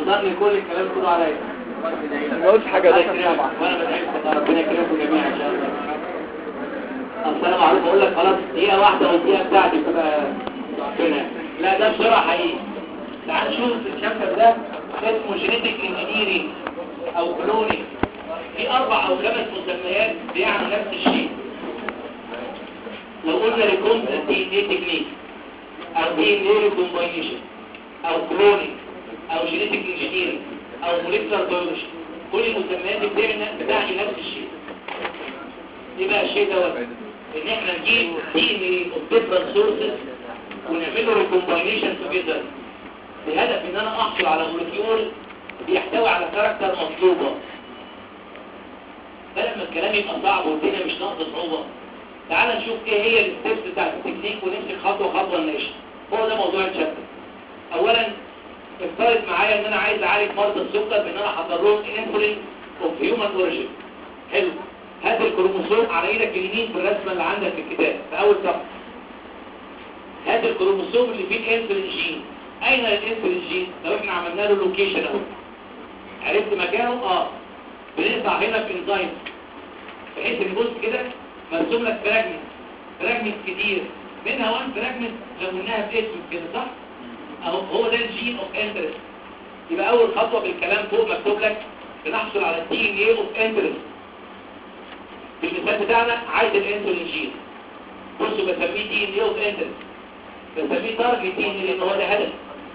يحضر لي كل الكلام كله عليا ما قلتش حاجة الله ده يكرمك وانا بدعي لك ربنا يكرمكم جميعا ان شاء الله اصل انا معروف اقول لك خلاص دقيقه واحده والدقيقه بتاعتي تبقى ربنا لا ده بسرعه حقيقي تعال نشوف الشابتر ده اسمه جينيتك انجينيرنج او كلونينج في اربع او خمس مسميات بيعنوا نفس الشيء لو قلنا ريكومبنت دي ان ايه تكنيك او دي ان ايه ريكومباينيشن او كلونينج او جينيتك انجينيرنج او موليكولار بيولوجي كل المسميات دي بتعني بتعني نفس الشيء ايه بقى الشيء دوت ان احنا نجيب دي ان ايه اوف ديفرنت سورسز ونعمل له ريكومباينيشن توجذر بهدف ان انا احصل على مولكيول بيحتوي على كاركتر مطلوبه بدل ما الكلام يبقى صعب والدنيا مش ناقصه صعوبه تعال نشوف ايه هي الستبس بتاعت التكنيك ونمسك خطوه خطوه نناقشها هو ده موضوع الشابتر اولا افترض معايا ان انا عايز اعالج مرضى السكر بان انا احضر لهم انسولين اوف هيومن اوريجين حلو هات الكروموسوم على ايدك اليمين في الرسمه اللي عندك في الكتاب في اول صفحه هات الكروموسوم اللي فيه الانسولين جين اين الانسولين جين لو احنا عملنا له لوكيشن اهو عرفت مكانه اه بنقطع هنا في انزيم بحيث ان بص كده مرسوم لك فراجمنت فراجمنت كتير منها وان فراجمنت لو قلناها باسم كده صح اهو هو ده الجين اوف انترست يبقى اول خطوه بالكلام فوق مكتوب لك بنحصل على الدي ان ايه اوف انترست في المثال بتاعنا عايز الانسولين جين بصوا بسميه دي ان ايه اوف انترست بسميه تارجت دي ان ايه لان هو ده هدف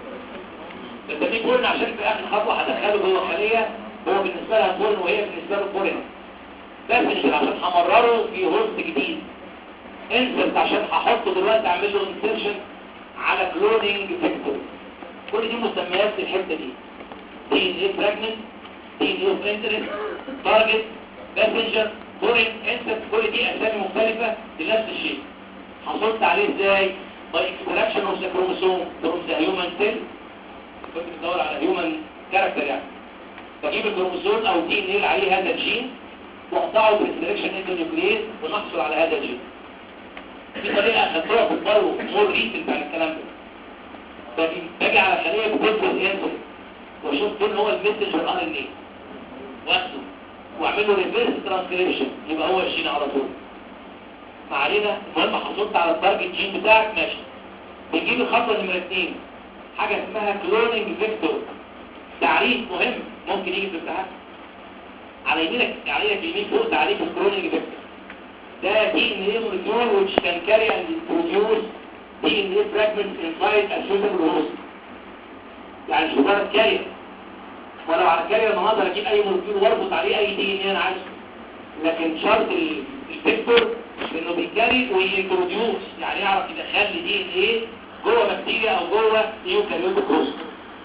بسميه بورن عشان في اخر خطوه هدخله جوه خليه هو بالنسبه لها بورن وهي بالنسبه له بورن بس عشان همرره في هوست جديد انسرت عشان هحطه دلوقتي اعمل له انسرشن على كلونينج فيكتور كل دي مسميات الحته دي دي ان ايه فراجمنت دي ان ايه اوف انترست تارجت باسنجر فورين انسرت كل دي اسامي مختلفه لنفس الشيء حصلت عليه ازاي باي اكستراكشن اوف ذا كروموسوم فروم ذا هيومن سيل كنت بتدور على هيومن كاركتر يعني بجيب الكروموسوم او دي ان ايه اللي عليه هذا الجين واقطعه بالسلكشن اندونيوكليز ونحصل على هذا الجين في طريقه اخدتوها في البرو مور ريسنت عن الكلام ده باجي باجي على خليه بتفرز انسولين واشوف فين هو المسنجر ار ان ايه واخده واعمل له ريفيرس ترانسكريبشن يبقى هو الجين على طول ما علينا المهم حصلت على التارجت جين بتاعك ماشي بنجيب الخطوه نمره 2 حاجه اسمها كلوننج فيكتور تعريف مهم ممكن يجي في الامتحان على يمينك على يمينك اليمين فوق تعريف الكلوننج فيكتور ده دي ان ايه molecule which can carry and produce DNA fragments inside a suitable host يعني مش مجرد كارير ولو على كارير انا هقدر اجيب اي مولكيول واربط عليه اي دي ان ايه انا عايزه لكن شرط ال- الفيكتور انه بيكاري ويبروديوس يعني يعرف يدخل لي دي ان ايه جوه بكتيريا او جوه يوكاريوتيك هوست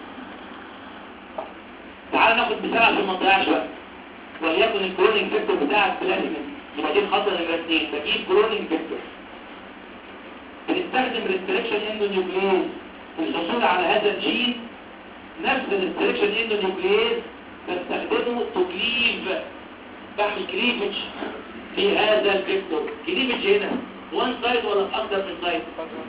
تعال ناخد مثال عشان ما نضيعش وقت وليكن الكلونينج فيكتور بتاعك بلازمين يبقى دي الخطوه نمره 2 بجيب كلونينج فيكتور بنستخدم ريستريكشن اندونيوكليز في الحصول على هذا الجين نفس الريستريكشن اندونيوكليز بستخدمه تو كليف بعمل كليفج في هذا الفيكتور كليفج هنا وان سايد ولا في اكتر من سايد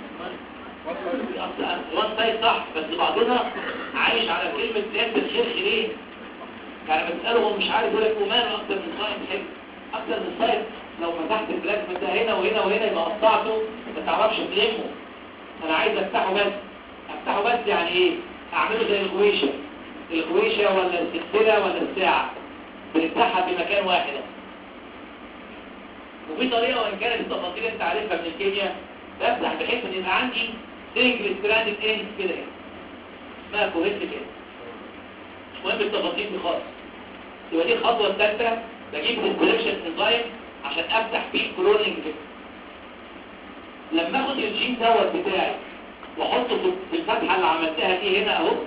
وان سايد صح بس بعضنا عايش على كلمة زيادة الخير خيرين يعني بتسأله هو مش عارف يقول لك وماله اكتر من سايد حلو اكتر من سايد لو فتحت البلازما ده هنا وهنا وهنا يبقى قطعته ما تعرفش تلمه انا عايز افتحه بس افتحه بس يعني ايه اعمله زي الغويشة الغويشة ولا السلسلة ولا الساعة بنفتحها في مكان واحد وفي طريقة وان كانت التفاصيل انت عارفها من الكيمياء بفتح بحيث ان يبقى عندي سنجل ستراندد اند كده هنا اسمها كوهيت كده مش مهم التفاصيل دي خالص يبقى دي الخطوة الثالثة بجيب الانسلكشن انزايم عشان افتح فيه الكلوننج كده لما اخد الجين دوت بتاعي واحطه في في الفتحة اللي عملتها دي هنا اهو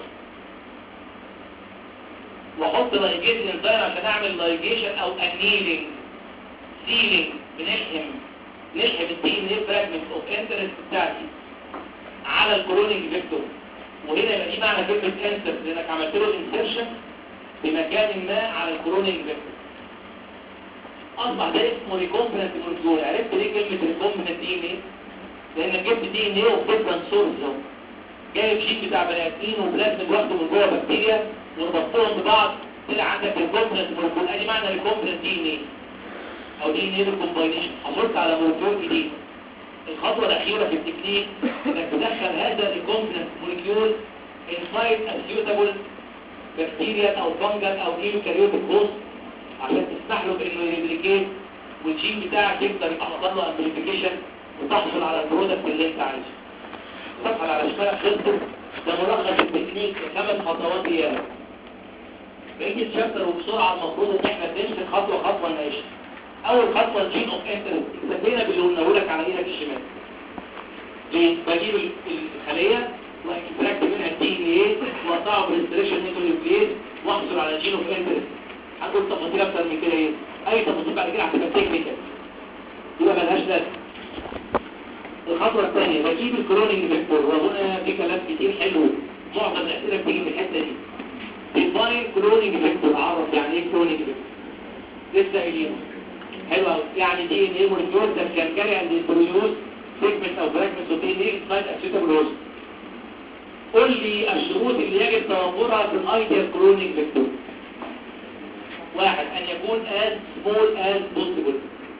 واحط لايجيشن انزايم عشان اعمل لايجيشن او انيلينج سيلينج بنلحم نلحم الدي ان ايه فراجمنت اوف انترست بتاعتي على الكلوننج فيكتور وهنا يبقى دي معنى كلمه انسر لانك عملت له انسرشن بمكان ما على الكلوننج فيكتور اصبح ده اسمه ريكومبنت مولكيول عرفت ليه كلمه ريكومبنت دي ان ايه لانك جبت دي ان ايه وبتفرنت سورس اهو جايب شيت بتاع بني ادمين وبلازم واخده من جوه بكتيريا وربطتهم ببعض طلع عندك الكومبلنت مولكيول ادي معنى الكومبلنت دي ان ايه او دي ان ايه بالكومباينيشن حصلت على مولكيول جديد الخطوه الاخيره في التكنيك انك تدخل هذا الكومبلنت مولكيول انسايد اسيوتابل بكتيريا او فنجل او ايوكاريوتيك هوست عشان تسمح له بانه يريبليكيت والجين بتاعك يقدر يحصل له امبليفيكيشن وتحصل على البرودكت اللي انت عايزه الصفحه اللي على شمالك خلصت ده ملخص التكنيك خمس خطوات اياها بقيه الشابتر وبسرعه المفروض ان احنا نمسك خطوه خطوه نعيشها اول خطوه الجين اوف انترست اكتفينا باللي قلناه لك على ايدك الشمال ليه؟ بجيب الخليه واكستراكت منها الدي ان ايه واقطعه بالانستريشن نيوكليوكليز واحصل على جين اوف انترست هقول تفاصيل اكتر من كده ايه اي تفاصيل بعد كده هتبقى تكنيكال يبقى ملهاش لازمه الخطوه الثانيه بجيب الكرونينج فيكتور وهنا في كلام كتير حلو معظم الاسئله بتيجي في الحته دي ديفاين كرونينج فيكتور اعرف يعني ايه كرونينج فيكتور لسه قايلينه حلو قوي يعني دي ان ايه مولكيول ده كان كاري عند البريوز سيجمنت او فراجمنت اوف دي ان ايه سايد اكسيتابل هوست قول لي الشروط اللي يجب توفرها في الايديال كرونينج فيكتور واحد ان يكون as small as possible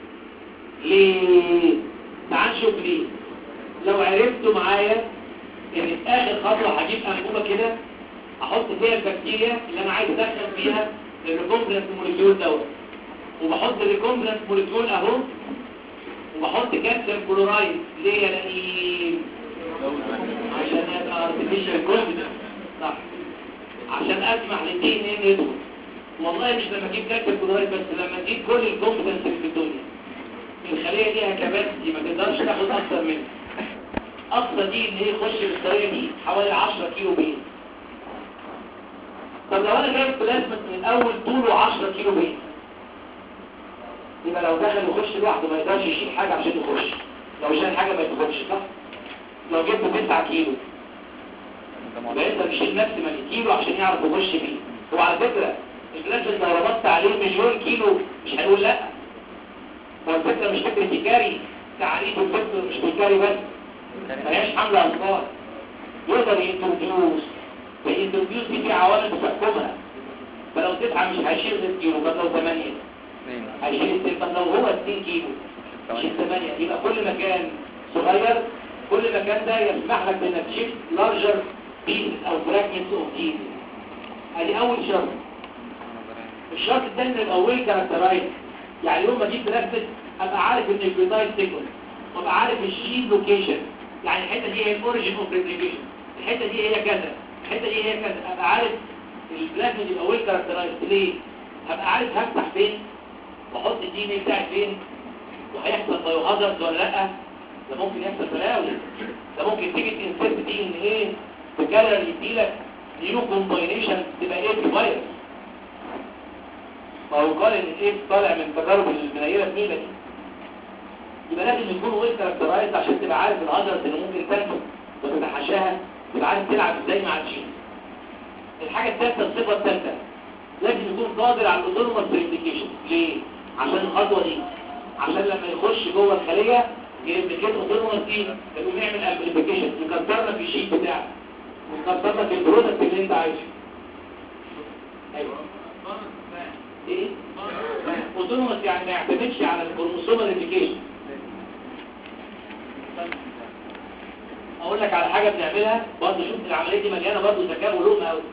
ليه تعال نشوف ليه لو عرفتوا معايا ان في اخر خطوه هجيب انبوبه كده احط فيها البكتيريا اللي انا عايز ادخل فيها الريكومبلنت موليكيول دوت وبحط الريكومبلنت موليكيول اهو وبحط كالسيوم كلورايد ليه يا لئيم عشان يبقى ارتفيشال كومبلنت صح عشان اسمح للدي ان ايه يدخل والله مش لما اجيب كالسيوم كلورايد بس لما اجيب كل الكومبلنت اللي في الدنيا الخليه ليها كباسيتي ما تقدرش تاخد اكتر منها اقصى دي ان هي يخش بالطريقه دي حوالي 10 كيلو بيت طب لو انا جايب بلازما من الاول طوله 10 كيلو بيت يبقى لو دخل يخش لوحده ما يقدرش يشيل حاجه عشان يخش لو شال حاجه ما يدخلش صح لو جبته 9 كيلو يبقى يقدر يشيل نفس ما كيلو عشان يعرف يخش فيه هو على فكره البلازما لو ربطت عليه مليون كيلو مش هنقول لا هو الفكره مش فكره تجاري تعريف الفكره مش تجاري بس ما هياش حمله اطفال يقدر ينتروديوس الانتروديوس دي في عوامل بتحكمها فلو تسعة مش هيشيل غير كيلو طب لو ثمانية هيشيل ستين طب لو هو 2 كيلو يشيل ثمانية يبقى كل مكان صغير كل مكان ده يسمح لك بانك تشيل لارجر بيس او فراجمنتس اوف جين ادي اول شرط الشرط الثاني يبقى ويل كاركترايز يعني يوم ما اجيب بلاستيك ابقى عارف النيوكليوتايد سيكونس وابقى عارف الجين لوكيشن يعني الحته دي هي الاوريجين اوف ريبليكيشن الحته دي هي كذا الحته دي هي كذا ابقى عارف البلازميد يبقى ويل كاركترايز ليه هبقى عارف هفتح فين واحط الدي ان ايه بتاعي فين وهيحصل بايو هازارد ولا لا ده ممكن يحصل بلاوي ده ممكن تيجي تنسيت دي ان ايه تكرر يديلك نيو كومباينيشن تبقى ايه فيروس فهو قال ان الايدز طالع من تجارب المنيره النيله دي يبقى لازم يكون ويل كاركترايز عشان تبقى عارف الهازارد اللي ممكن تنتج وتتحاشاها تبقى عارف تلعب ازاي مع الجين الحاجه الثالثه الصفه الثالثه لازم يكون قادر على الاوتونوموس ريبليكيشن ليه عشان الخطوه دي عشان لما يخش جوه الخليه يريبليكيت اوتونوموس دي يقوم يعمل امبليفيكيشن يكسر لك الشيت بتاعك ويكسر لك البرودكت اللي انت عايزه ايوه ايه اوتونوموس يعني ما يعتمدش على الكروموسوم ريبليكيشن اقول لك على حاجه بنعملها برضه شوف العمليه دي مليانه برضه ذكاء ولقمه قوي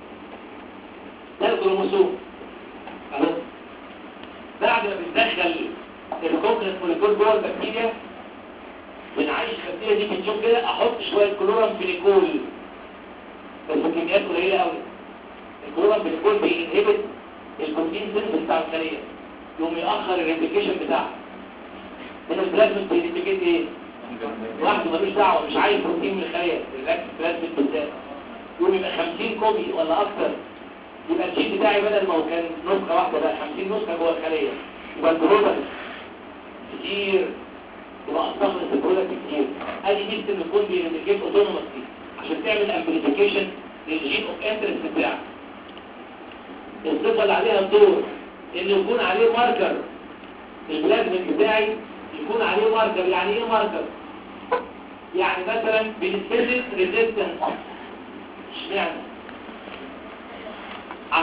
ده الكروموسوم اهو بعد ما بندخل الكوكلت موليكول جوه البكتيريا بنعيش البكتيريا دي بنشوف كده احط شويه كلورام فينيكول بس بكميات قليله قوي الكلورام فينيكول بينهبت البروتين سينثيز بتاع الخليه يقوم ياخر الريبليكيشن بتاعها هنا البلازميد بيريبليكيت ايه لوحده ملوش دعوه مش عايز بروتين من الخليه البلازميد بالذات يقوم يبقى 50 كوبي ولا اكتر يبقى الجين بتاعي بدل ما هو كان نسخه واحده بقى 50 نسخه جوه الخليه يبقى البرودكت كتير يبقى استخلص البرودكت كتير ادي ميزه ان يكون بيريبليكيت اوتونوموسلي عشان تعمل امبليفيكيشن للجين اوف انترست بتاعك الصفه اللي عليها الدور ان يكون عليه ماركر البلازميد بتاعي يكون عليه ماركر يعني ايه ماركر يعني مثلا بنسبه ريزيستنس اشمعنى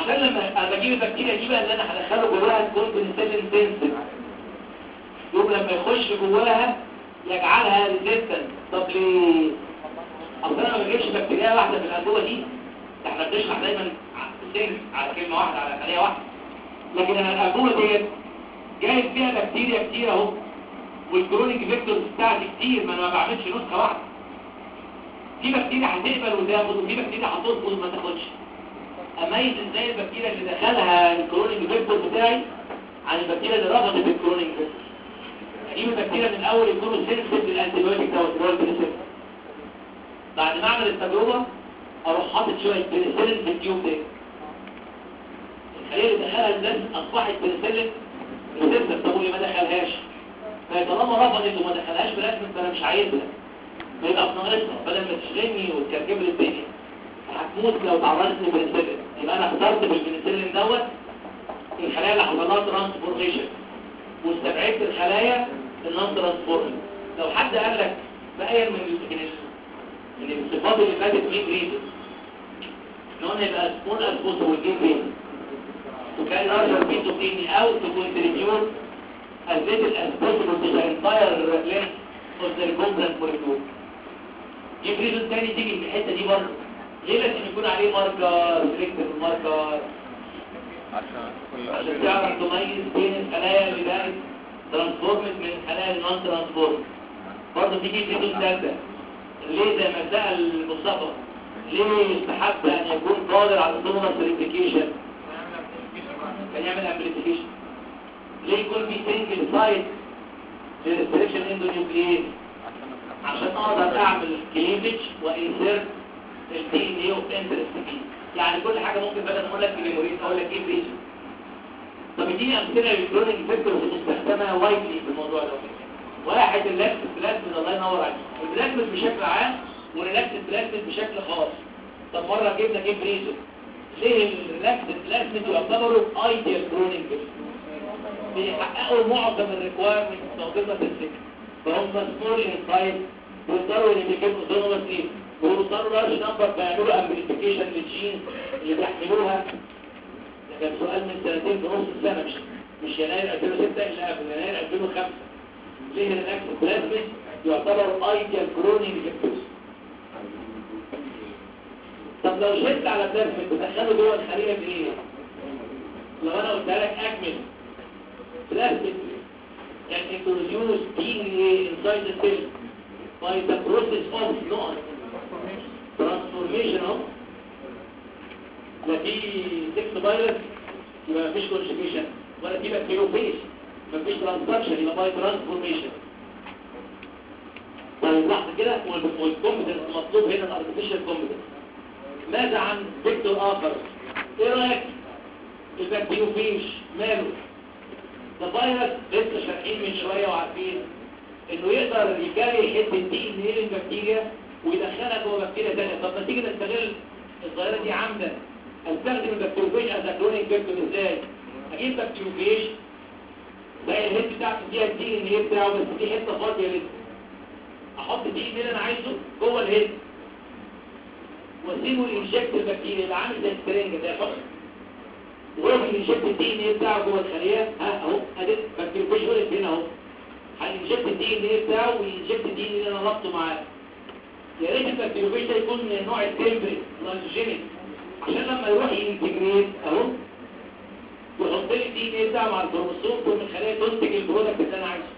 عشان لما انا بجيب البكتيريا دي بقى اللي انا هدخله جواها تكون بنسلين تنسل يوم لما يخش جواها يجعلها ريزيستنت طب ليه اصل انا ما بجيبش بكتيريا واحده في الانبوبه دي ده احنا بنشرح دايما سن على كلمه واحده على خليه واحده لكن انا الانبوبه ديت جايب فيها بكتيريا كتير اهو والكرونيك فيكتورز بتاعتي كتير ما انا ما بعملش نسخه واحده في بكتيريا هتقبل وتاخد وفي بكتيريا هترفض وما تاخدش اميز ازاي البكتيريا اللي دخلها الكرونيك فيكتور بتاعي عن البكتيريا اللي رفضت الكرونيك فيكتور اجيب البكتيريا من الاول يكونوا سنسيتيف للانتيبيوتيك دوت اللي هو البنسلين بعد ما اعمل التجربه اروح حاطط شويه بنسلين في التيوب ده الخليه اللي دخلها الناس اصبحت بنسلين ريسيستنت طب واللي ما دخلهاش فطالما رفضت وما دخلهاش برسم فانا مش عايزها فيبقى بناقصها بدل ما تشغلني وتكركب لي الدنيا هتموت لو تعرضت للبنسلين يبقى انا اخترت بالبنسلين دوت الخلايا اللي حصل لها ترانسفورميشن واستبعدت الخلايا النون ترانسفورميشن لو حد قال لك بأيا من من ال- من الصفات اللي فاتت مين ريزن ان هو يبقى سمول از بوسيبل جيم ريزن وكان larger piece of DNA out to contribute as little as possible to the entire length of the recombinant molecule جيب ريزن تاني تيجي من الحتة دي برضه ليه لازم يكون عليه ماركر سيلكتيف ماركر عشان تعرف تميز بين الخلايا اللي بقت ترانسفورمت من الخلايا النون ترانسفورمت برضه تيجي ريزن تالتة ليه زي ما سأل مصطفى ليه يستحب ان يكون قادر على السونار سيرتيفيكيشن كان يعمل امبليفيكيشن ليه يكون في سنجل سايت للريستريكشن اندونيوكليز عشان اقدر اعمل كليفج وانسيرت الدي ان اي اوف انترست فيه يعني كل حاجه ممكن بدل ما اقول لك كليموريز اقول لك ايه بريزن طب اديني امثله للكرونيك فيكتورز مستخدمه وايدلي في الموضوع ده واحد اللاكس بلازميد الله ينور عليك البلازميد بشكل عام والريلاكس بلازميد بشكل خاص طب مره جبنا ايه بريزن ليه الريلاكس بلازميد يعتبروا ايديال كرونيك بيحققوا معظم الريكوايرمنت موجوده في السكن فهم سمول ان سايز ويقدروا يملكوا اوتونومسلي ويوصلوا لارج نمبر فيعملوا امبليفيكيشن للجينز اللي بيحملوها ده كان سؤال من سنتين في نص السنه مش مش يناير 2006 الا قبل يناير 2005 ليه الريلاكس بلازميد يعتبر ايديال كرونيك فيكتورز طب لو شلت على بلازميد تدخله جوه الخليه بايه لو انا قلت لك اكمل plasmid can introduce DNA inside the cell by the process of not transformation of لا في سكس فيروس يبقى مفيش كونجيجيشن ولا في بكتيروفيج مفيش ترانسكشن يبقى باي ترانسفورميشن طيب لحظه كده والكومبتنس المطلوب هنا الارتفيشال كومبتنس ماذا عن فيكتور اخر ايه رايك البكتيروفيج ماله ده فيروس لسه شارحين من شويه وعارفين انه يقدر يجري حته دي ان ايه البكتيريا ويدخلها جوه بكتيريا ثانيه طب ما تيجي نستغل الظاهره دي عمدا استخدم البكتيروفيج از كلونيك فيكتور ازاي اجيب بكتيروفيج زي الهيد بتاعته فيها الدي ان ايه بتاعه بس في حته فاضيه لسه احط الدي ان اللي انا عايزه جوه الهيد واسيبه ينجكت البكتيريا يبقى عامل زي السرنجه زي الحقن وهو بينجكت الدي ان ايه بتاعه جوه الخليه ها اهو ادي بكتيروفيج ولد هنا اهو هينجكت الدي ان ايه بتاعه وينجكت الدي ان اللي انا ربطه معاه يا ريت البكتيروفيج ده يكون من النوع التمبري ترانسجينيك عشان لما يروح ينتجريت اهو يحط لي الدي ان ايه بتاعه مع الكروموسوم ثم الخليه تنتج البرودكت اللي انا عايزه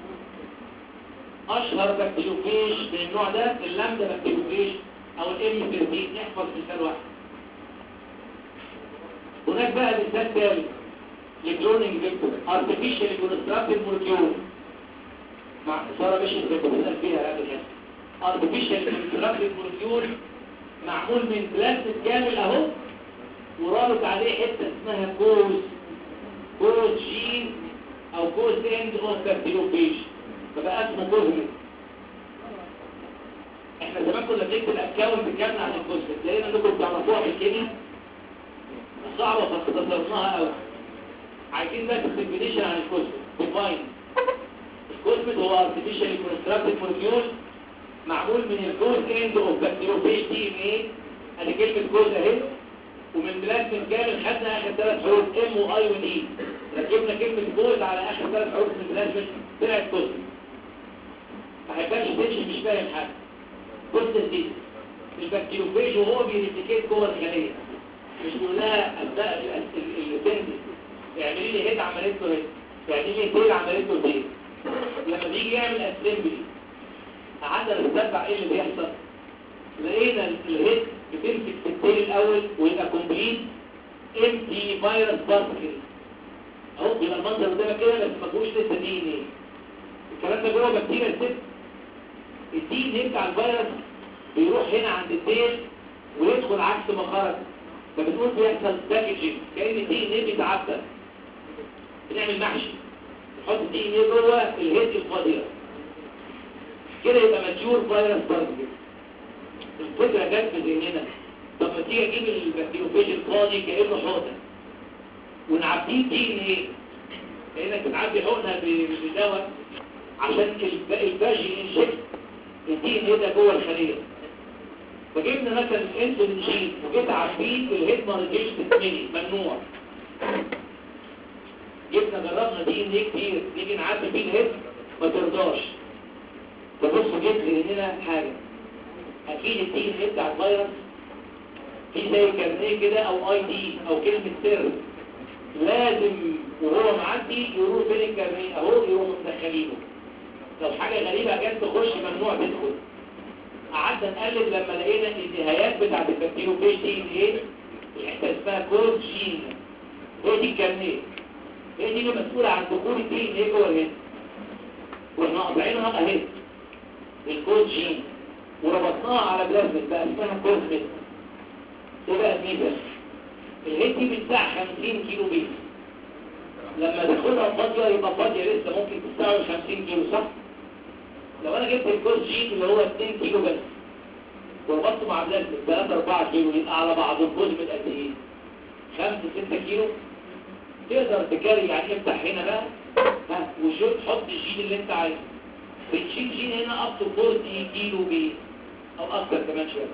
اشهر بكتيروفيج من النوع ده اللامدا بكتيروفيج او الام 13 نحفظ مثال واحد هناك بقى مثال ثالث لكلونينج فيكتور ارتفيشال كونستراكتيف مولكيول مع صار مش بتسال فيها قبل كده ارتفيشال كونستراكتيف مولكيول معمول من بلاستيك كامل اهو ورابط عليه حته اسمها كوز كوز جين او كوز اند اوف كارتيلوفيج فبقى اسمه كوزمين احنا زمان كنا بنكتب اكونت كامل عن الكوزمين لقينا انكم بتعرفوها في الكيمياء صعبه فاختصرناها قوي عايزين بس ديفينيشن عن الكوزمين ديفاين الكوزمين هو ارتفيشال كونستراكتيف مولكيول معمول من الجوز اند اوف بكتيروفيج دي ان ايه ادي كلمه جوز اهي ومن بلازمة كامل خدنا اخر ثلاث حروف ام واي ودي ركبنا كلمة جوز على اخر ثلاث حروف من بلازمة طلعت كوست ما حباش تمشي مش فاهم حاجة كوست دي البكتيروفيج وهو بيريتيكيت جوه الخلية مش بيقول لها اثناء السنتس اعملي لي هيد عملت له هيد اعملي لي تيل عملت له تيل لما بيجي يعمل اسمبلي قعدنا نتبع ايه اللي بيحصل لقينا الهيد بتمسك في التيل الاول ويبقى كومبليت امتي فيروس بارتكل اهو بيبقى المنظر قدامك كده بس ما فيهوش لسه دي ان ايه الكلام ده جوه بكتيريا الست الدي ان ايه بتاع الفيروس بيروح هنا عند التيل ويدخل عكس ما خرج فبنقول بيحصل باكجينج كأن الدي ان ايه بيتعبى بنعمل محشي نحط الدي ان ايه جوه الهيد الفاضيه كده يبقى ماتيور فيروس بارتكل الفكرة جت في ذهننا طب ما تيجي اجيب البكتيروفيج الفاضي كأنه حقنة ونعبيه دي ان ايه كأنك بتعبي حقنة بدواء عشان الباجي ينشك الدي ان ايه ده جوه الخلية فجبنا مثلا الانسولين جين وجيت عبيه الهيد ما رضيش تتملي ممنوع جبنا جربنا دي ان ايه كتير نيجي نعبي فيه الهيد ما ترضاش فبصوا جبت لهنا حاجة اكيد الدي ان ايه بتاع الفيروس في زي كارنيه كده او اي دي او كلمة سر لازم وهو معدي يروح فين الكارنيه اهو يروحوا مدخلينه لو حاجة غريبة جت تخش ممنوع تدخل قعدنا نقلب لما لقينا النهايات بتاعت البكتيروفيج دي ان ايه الحته اسمها كود جين هي دي الكارنيه هي دي اللي مسؤولة عن دخول الدي ان ايه جوه الهند واحنا قاطعينها اهي الكود جين وربطناها على بلازمت بقى اسمها كوزمت ده بقى الميزة الهيد دي بتاع 50 كيلو بيس لما تاخدها فاضية يبقى فاضية لسه ممكن تستوعب 50 كيلو صح؟ لو انا جبت الكوز جين اللي هو 2 كيلو بس وربطته مع بلازمت 3 4 كيلو يبقى على بعض الكوزمت قد ايه؟ 5 6 كيلو تقدر تكاري يعني افتح هنا بقى ها وشوف حط الجين اللي انت عايزه بتشيل جين هنا اب تو 40 كيلو بيس او اكتر كمان شويه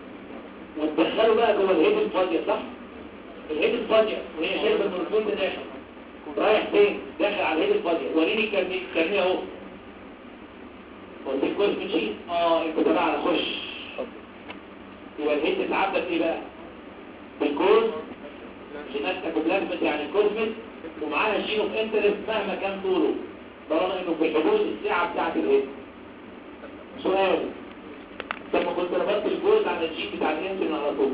وتدخله بقى جوه الهيد الفاضيه صح الهيد الفاضيه وهي شايفه المورفين ده داخل رايح فين داخل على الهيد الفاضيه وريني كارنيه كارنيه اهو قلت الكويس بتشيل اه انت بقى على خش يبقى الهيد تتعبى بايه بقى بالكوز جيناتك وبلازمت يعني الكوزمت ومعاها جين اوف انترست مهما كان طوله طالما انه في حدود الساعه بتاعت الهيد سؤال لما كنت ربطت الجوز على الجين بتاع الانسولين على طول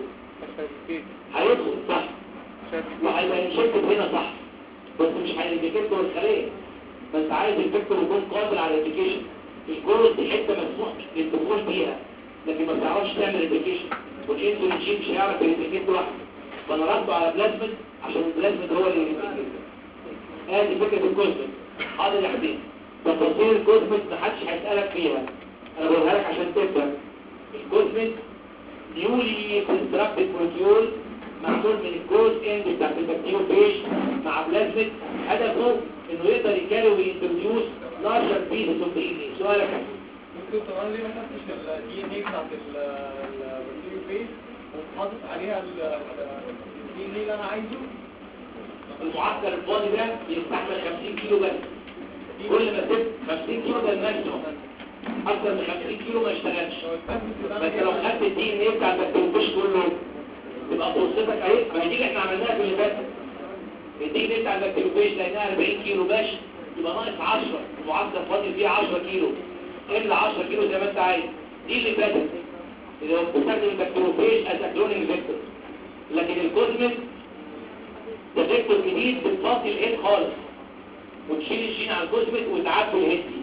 هيدخل صح وهيبقى ينشكت هنا صح بس مش هيديكيت جوه الخليه بس عايز الفكتور يكون قابل على الاديكيشن الجوز دي حته مسموح للدخول بيها لكن ما بتعرفش تعمل اديكيشن والانسولين جين مش هيعرف يديكيت لوحده فانا ربطه على بلازمت عشان البلازمت هو اللي يديكيت ادي فكره الكوزمت حاضر يا حبيبي تفاصيل الكوزمت محدش هيسالك فيها انا بقولها لك عشان تفهم الكوزمت نيولي كونستراكتد مولكيول معمول من الجوز اند بتاعت البكتيروفيج مع بلازمت هدفه انه يقدر يكاري وينتروديوس لارجر بيسز اوف دي ان اي سؤالك يا دكتور طبعا ليه ما خدتش الدي ان اي بتاعت البكتيريا فيس وحاطط عليها الدي ان اي اللي انا عايزه المعسكر الفاضي ده بيستحمل 50 كيلو بس كل ما سبت 50 كيلو ده الماكسيموم اكتر من 50 كيلو ما يشتغلش بس لو خدت الدي ان ايه بتاع البكتيروفيش كله تبقى فرصتك اهي ما هي دي اللي احنا عملناها في اللي فات الدي ان ايه بتاع البكتيروفيش لقيناها 40 كيلو باش يبقى ناقص 10 المعسكر فاضي فيه 10 كيلو الا 10 كيلو زي ما انت عايز دي اللي فاتت اللي هو بتستخدم البكتيروفيش از كلونينج فيكتور لكن الكوزميك ده فيكتور جديد بتفاصل الهيد خالص وتشيل الجين على الكوزميك وتعبي الهيد دي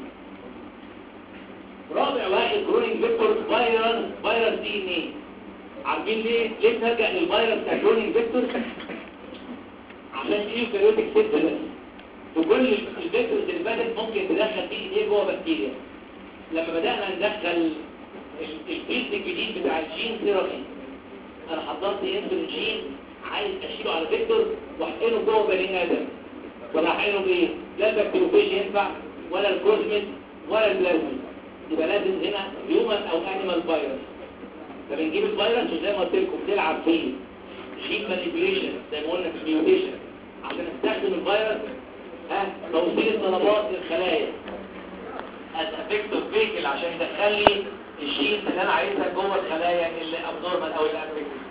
رابع واحد كرونينج فيكتور فيروس فيروس دي ان ايه عارفين ليه ليه بنرجع للفيروس بتاع كرونينج فيكتور عشان دي يوكاريوتيك سيستم بس وكل الفيكتورز اللي فاتت ممكن تدخل دي ان ايه جوه بكتيريا لما بدانا ندخل الفيلد الجديد بتاع الجين ثيرابي انا حضرت انسولين جين عايز اشيله على فيكتور واحقنه جوه بني ادم ولا احقنه بايه لا البكتيروفيج ينفع ولا الكوزميت ولا البلازميد يبقى لازم هنا هيومن او انيمال فيروس فبنجيب الفيروس وزي ما قلت لكم بنلعب فيه جين مانيبيوليشن زي ما قلنا في الميوتيشن عشان استخدم الفيروس ها توصيل الطلبات للخلايا الافكتور فيكل عشان يدخل لي الجين اللي انا عايزها جوه الخلايا اللي ابنورمال او اللي افكتور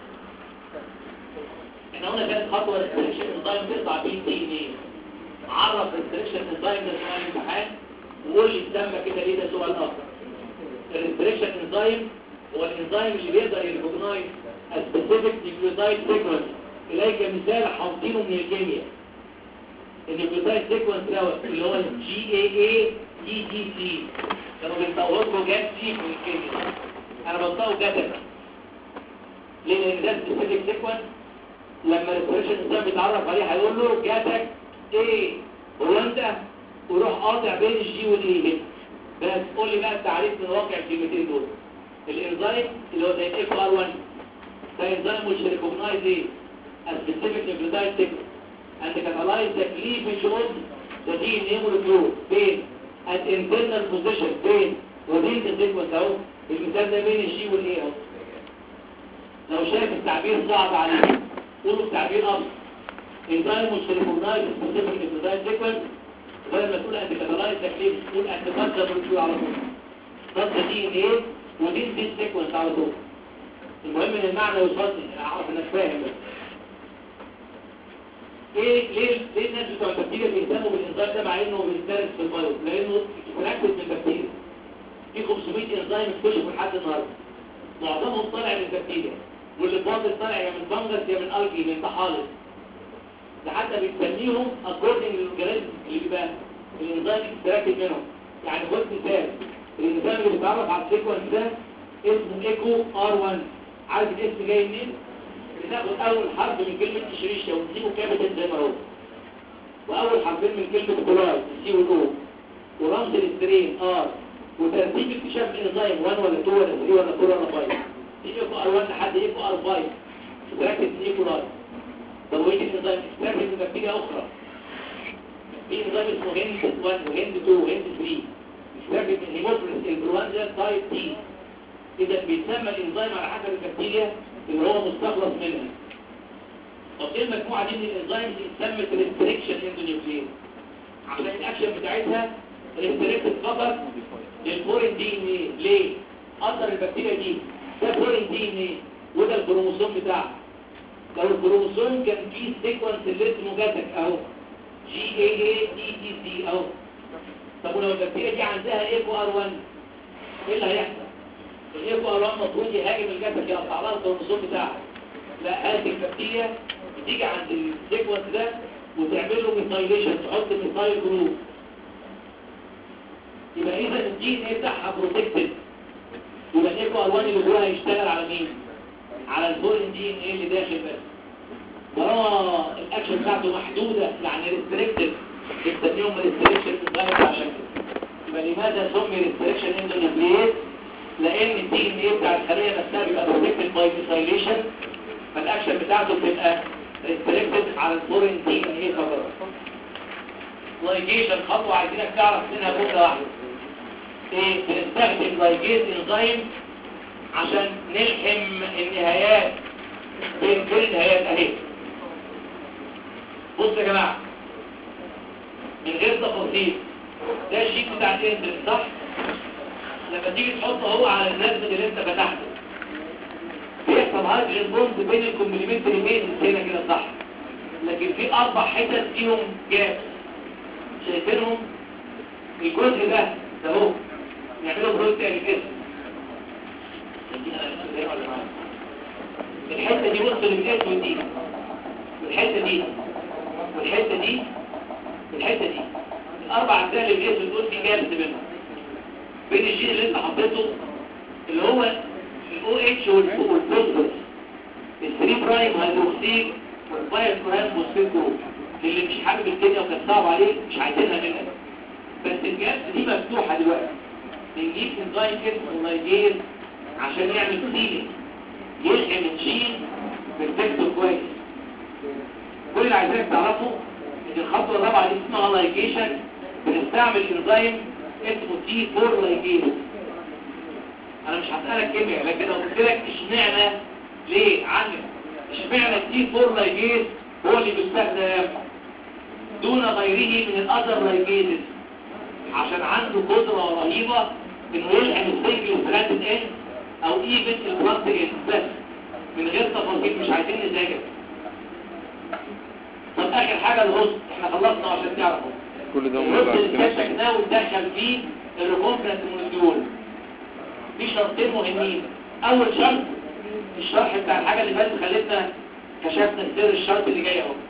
احنا قلنا كانت خطوه ريستريكشن انزايم تقطع بيه دي ان ايه عرف ريستريكشن انزايم ده سؤال امتحان وقول لي اتسمى كده ليه ده سؤال اخر الريستريكشن انزايم هو الانزيم اللي بيقدر يريكوجنايز سبيسيفيك نيوكليوتايد سيكونس اليك مثال حافظينه من الكيمياء النيوكليوتايد سيكونس دوت اللي هو الجي اي اي تي تي سي كانوا بينطقوا لكم جات سي في الكيمياء انا بنطقه جاتك ليه لان ده سبيسيفيك سيكونس لما الريستريكشن انزيم بيتعرف عليه هيقول له جاتك ايه هو انت وروح قاطع بين الجي والاي هنا بس قول لي بقى التعريف من واقع الكلمتين دول الانزيم اللي هو زي الاف ار 1 ده انزيم which recognize ايه a specific nucleotide sequence and catalyze the cleavage of the DNA molecule بين at internal position بين within the sequence اهو المثال ده بين الجي والاي اهو لو شايف التعبير صعب عليك قوله بتعبير ابسط انزيم which recognize a specific nucleotide sequence بدل ما تقول انت catalyze the cleavage تقول انت تبدل molecule على طول ضد دي ان ايه ودي دي سيكونس على طول المهم ان المعنى يوصلني انا اعرف انك فاهم بس ايه ليه ليه الناس بتوع البكتيريا بيهتموا بالانزيم ده مع انه بيتدرس في البايو لانه كونكتد من البكتيريا في 500 انزيم اكتشفوا لحد النهارده معظمهم طالع من البكتيريا واللي فاضل طالع يا من فنجس يا من الجي من طحالب ده حتى بنسميهم اكوردنج للاورجانيزم اللي بيبقى الانزيم اكستراكتد منهم يعني خد مثال الانزيم اللي بيتعرف على السيكونس ده اسمه ايكو ار 1 عارف الاسم جاي منين بناخد اول حرف من كلمه تشريشه ونسيبه كابيتال زي ما هو واول حرفين من كلمه كولاي سي واو ورمز الاسترين ار وترتيب اكتشاف الانزيم 1 ولا 2 ولا 3 ولا 4 ولا 5 دي ايكو ار 1 لحد ايكو ار 5 استراكتد من ايكولاي طب وايه الانزيم استراكتد من بكتيريا اخرى في انزيم اسمه هند 1 وهند 2 وهند 3 استراكتد من هيموفيلس انفلونزا تايب تي اذا بيتسمى الانزيم على حسب البكتيريا اللي هو مستخلص منها طب ايه المجموعه دي من الانزيمز اتسمت ريستريكشن اندونيوكلين عشان الاكشن بتاعتها ريستريكتد فقط للفورين دي ان ايه ليه اثر البكتيريا دي ده فورين دي ان ايه وده الكروموسوم بتاعها لو الكروموسوم كان فيه سيكونس اللي اسمه جاتك اهو جي اي اي تي تي سي اهو طب ولو البكتيريا دي عندها ايكو ار 1 ايه اللي هيحصل الايكو ار 1 المفروض يهاجم الجسد يقطع لها الكروموسوم بتاعها لا هذه البكتيريا بتيجي عند السيكونس ده وتعمل له ميثايليشن تحط ميثايل جروب يبقى اذا الدي ان ايه بتاعها بروتكتد يبقى الايكو ار 1 اللي جواها هيشتغل على مين؟ على الفورين دي ان ايه اللي داخل بس طالما الاكشن بتاعته محدوده يعني ريستريكتد بنسميهم ريستريكشن انزايم عشان كده يبقى لماذا سمي ريستريكشن اندونيوكليز لان الدي ان ايه بتاع الخليه نفسها بيبقى بروتكتد باي ميثايليشن فالاكشن بتاعته بتبقى ريستريكتد على الفورين دي ان ايه فقط لايجيشن خطوه عايزينك تعرف منها جمله واحده ايه بنستخدم لايجيز انزيم عشان نلحم النهايات بين كل النهايات اهي بص يا جماعه من غير تفاصيل ده الشيك بتاع الانترن صح لما تيجي تحطه هو على الرسم اللي انت فتحته بيحصل هايدروجين بوند بين الكومبليمنتري بيز هنا كده صح لكن في اربع حتت فيهم جاب شايفينهم الجزء ده ده اهو نعمله بروتين الجسم الحته دي بص للاسود دي والحته دي والحته دي والحته دي الاربع اجزاء اللي الاسود دول في جالس بينهم بين الجين اللي انت حطيته اللي هو الاو اتش والفوسفورس ال3 برايم هيدروكسيل والفاير برايم فوسفيت جروب اللي مش حابب الكيمياء وكانت صعب عليه مش عايزينها منك بس الجهاز دي مفتوحه دلوقتي بنجيب انزيم اسمه نايجيز عشان يعمل سيلينج يلحم الجين بالتكتور كويس كل اللي عايزينك تعرفه ان الخطوه الرابعه دي اسمها لايجيشن بنستعمل انزيم اسمه تي 4 لايجيز انا مش هسألك كيمياء لكن لو قلت لك اشمعنى ليه عنك اشمعنى التي 4 لايجيز هو اللي بيستخدم دون غيره من الاذر لايجيزز عشان عنده قدرة رهيبة انه يلحم السنجل ستراند ان او ايفن البلانت ان بس من غير تفاصيل مش عايزين نذاكر طب اخر حاجة الهوست احنا خلصنا عشان تعرفوا كل ده الهوست موضوع اللي سيادتك ده وتدخل فيه الريكومبلنت مولكيول في شرطين مهمين اول شرط الشرح بتاع الحاجة اللي فاتت خلتنا كشفنا سر الشرط اللي جاي اهو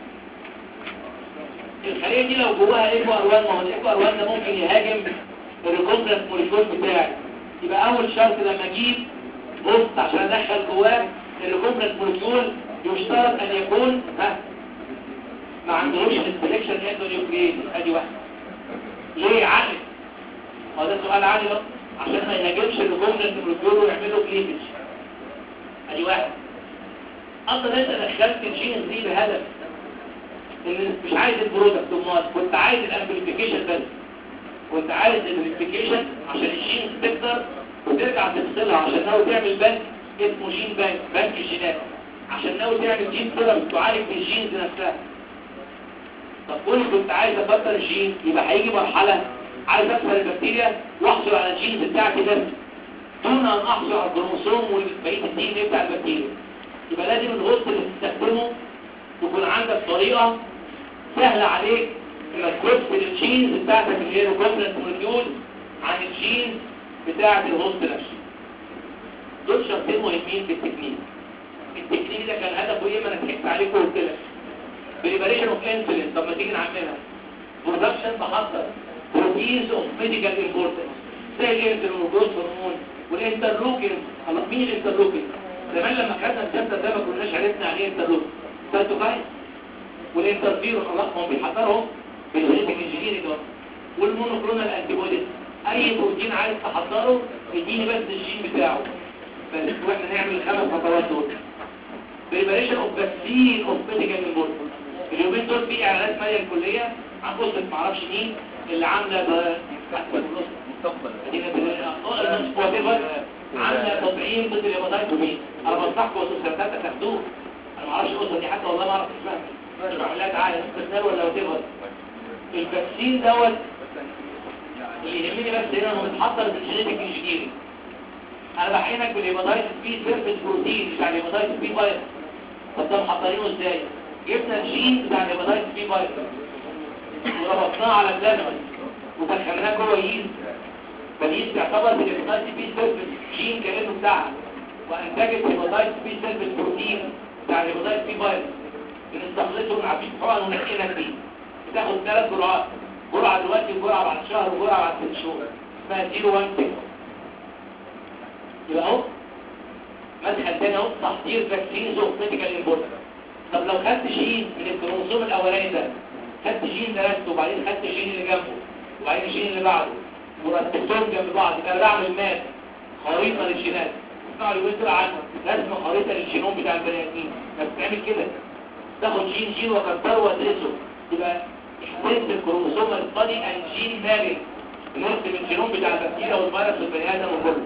الخلية دي لو جواها ايكو اروان ما هو الايكو اروان ده ممكن يهاجم الريكومبلنت مولكيول بتاعي يبقى اول شرط لما اجيب بوست عشان ادخل جواه الريكومبلنت مولكيول يشترط ان يكون ها ما عندهوش السلكشن اندونيوكليز ادي واحده ليه عقل هو ده سؤال عقلي بقى عشان ما يهاجمش الريكومبلنت مولكيول ويعمل له كليفج ادي واحد اصلا انت دخلت الجين دي بهدف ان مش عايز البرودكت امال كنت عايز الامبليفيكيشن بس كنت عايز الامبليفيكيشن عشان الجين تقدر وترجع تفصلها عشان ناوي تعمل بنك اسمه جين بنك بنك الجينات عشان ناوي تعمل جين ثيرابي تعالج بالجينز نفسها طب كل كنت عايز افكر الجين يبقى هيجي مرحله عايز اكسر البكتيريا واحصل على الجينز بتاعتي بس دون ان احصل على الكروموسوم وبقيه الدي ان بتاع البكتيريا يبقى لازم الغصن اللي تستخدمه يكون عندك طريقه سهله عليك انك تفصل الجينز بتاعتك اللي هي الريكومبلنت مولكيول عن الجينز بتاعه الهوست نفسه دول شرطين مهمين في التكنيك التكنيك ده كان هدفه ايه ما انا ضحكت عليكم وقلت لك بريباريشن اوف انسولين طب ما تيجي نعملها برودكشن بحضر بروتينز اوف ميديكال امبورتنس زي الانسولين والجروث هرمون والانترلوكين خلاص مين الانترلوكين زمان لما خدنا الشابتر ده ما كناش عرفنا يعني ايه انترلوكين سايتوكاين والانترفيرون خلاص هم بيحضرهم بالجينيتك انجينيرنج ده والمونوكلونال انتيبوديز اي بروتين عايز تحضره اديني بس الجين بتاعه بس واحنا نعمل الخمس خطوات دول بريباريشن اوف فاكسين اوف ميديكال امبورتنس اليومين دول في اعلانات ماليه الكليه عن قصه معرفش مين اللي عامله ده مستقبل عامله تطعيم ضد الهيباتايتس بي انا بنصحكم انتوا السنتات تاخدوه انا ما اعرفش القصه دي حتى والله ما اعرف اسمها مش بعمل لها دعايه استثناء ولا وتبر الفاكسين دوت اللي يهمني بس هنا انه بيتحضر بالجينيتك انجينيرنج انا بحقنك بالهيباتايتس بي سيرفيس بروتين بتاع الهيباتايتس بي فيروس طب ده محضرينه ازاي جبنا الجين بتاع الهيباتايتس بي فيروس وربطناه على البلازما ودخلناه جوه ييست فالييست يعتبر بالهيباتايتس بي سيرفيس جين كانه بتاعها وانتجت هيباتايتس بي سيرفيس بروتين بتاع الهيباتايتس بي فيروس بنستخلصه ونعبيه في حقن ونحقنك بيه بتاخد ثلاث جرعات جرعه دلوقتي وجرعه بعد شهر وجرعه بعد ست شهور اسمها 0 1 6 يبقى اهو مدخل تاني اهو تحضير فاكسينز اوف ميديكال امبورتنس طب لو خدت جين من الكروموسوم الاولاني ده خدت جين درسته وبعدين خدت الجين اللي جنبه وبعدين الجين اللي بعده ورتبتهم جنب بعض يبقى انا بعمل ماب خريطه للجينات اسمعوا اليومين دول عن رسم خريطه للجينوم بتاع البني ادمين بس بتعمل كده تاخد جين جين وكسره وادرسه يبقى احترت الكروموسوم الفادي ان جين مابنج نرسم الجينوم بتاع البكتيريا والفيروس والبني ادم وكله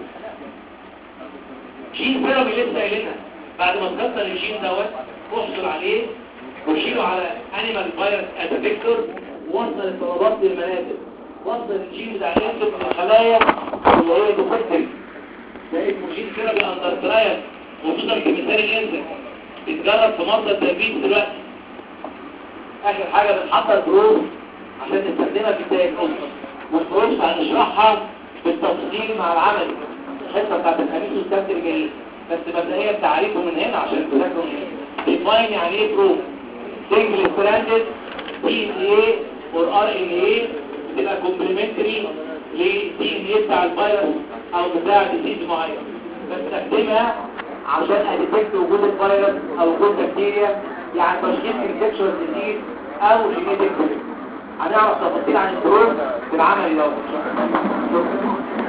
جين ثيرابي لسه قايلينها بعد ما تكسر الجين دوت احصل عليه وشيله على انيمال فيروس از فيكتور ووصل الطلبات للمنازل وصل الجين بتاع الانسولين من الخلايا اللي هي ديفكتيف ده اسمه جين ثيرابي اندر ترايل خصوصا في مثال الانسولين بيتجرب في مرضى التربيب دلوقتي اخر حاجه بنحضر بروف عشان نستخدمها في الدايجنوز والبروف هنشرحها بالتفصيل مع العمل الحصه بتاعت الخميس والسبت الجايين بس مبدئيا تعريفه من هنا عشان تذاكروا ديفاين يعني ايه بروف سنجل ستراندد دي ان ايه اور ار ان ايه بتبقى كومبلمنتري لدي ان ايه بتاع الفيروس او بتاع ديزيز معين بستخدمها عشان اديتكت وجود الفيروس او وجود بكتيريا يعني تشخيص انفكشن ديزيز او جينيتك هنعرف تفاصيل عن البروف في العمل الاول